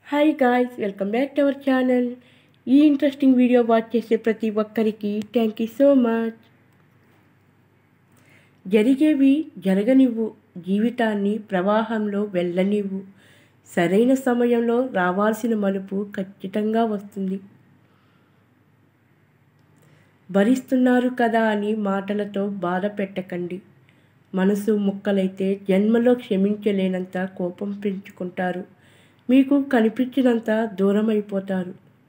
hi guys welcome back to our channel ఈ interesting video watch చేసే ప్రతి ఒక్కరికి థ్యాంక్ యూ సో మచ్ జరిగేవి జరగనివ్వు జీవితాన్ని ప్రవాహంలో వెళ్ళనివ్వు సరైన సమయంలో రావాల్సిన మలుపు ఖచ్చితంగా వస్తుంది భరిస్తున్నారు కదా అని మాటలతో బాధ పెట్టకండి మనసు ముక్కలైతే జన్మలో క్షమించలేనంత కోపం పెంచుకుంటారు మీకు కనిపించినంత దూరం అయిపోతారు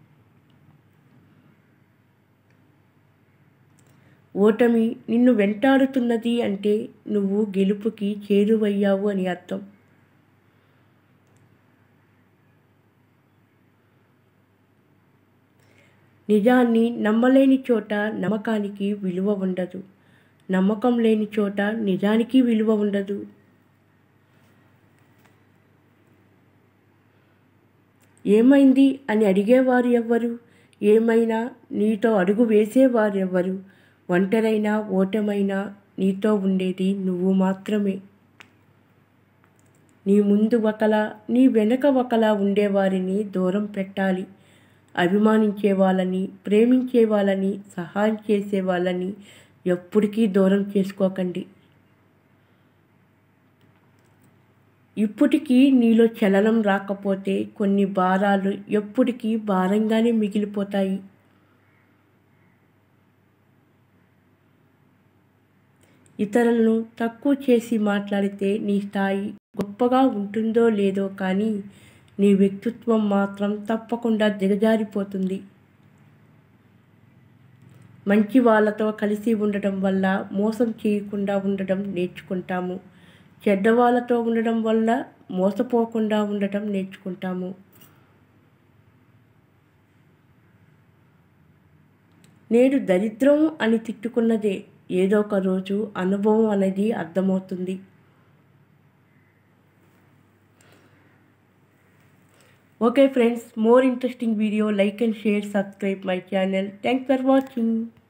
ఓటమి నిన్ను వెంటాడుతున్నది అంటే నువ్వు గెలుపుకి చేరువయ్యావు అని అర్థం నిజాన్ని నమ్మలేని చోట నమ్మకానికి విలువ ఉండదు నమ్మకం లేని చోట నిజానికి విలువ ఉండదు ఏమైంది అని అడిగేవారు ఎవ్వరు ఏమైనా నీతో అడుగు వేసేవారు ఎవ్వరు ఒంటరైనా ఓటమైనా నీతో ఉండేది నువ్వు మాత్రమే నీ ముందు ఒకలా నీ వెనక ఒకలా ఉండేవారిని దూరం పెట్టాలి అభిమానించే వాళ్ళని ప్రేమించే వాళ్ళని సహాయం చేసే వాళ్ళని ఎప్పటికీ దూరం చేసుకోకండి ఇప్పటికీ నీలో చలనం రాకపోతే కొన్ని భారాలు ఎప్పటికీ భారంగానే మిగిలిపోతాయి ఇతరులను తక్కువ చేసి మాట్లాడితే నీ స్థాయి గొప్పగా ఉంటుందో లేదో కానీ నీ వ్యక్తిత్వం మాత్రం తప్పకుండా దిగజారిపోతుంది మంచి వాళ్ళతో కలిసి ఉండటం వల్ల మోసం చేయకుండా ఉండటం నేర్చుకుంటాము చెడ్డవాళ్ళతో ఉండడం వల్ల మోసపోకుండా ఉండటం నేర్చుకుంటాము నేడు దరిద్రం అని తిట్టుకున్నదే ఏదో ఒక రోజు అనుభవం అనేది అర్థమవుతుంది okay friends more interesting video like and share subscribe my channel thanks for watching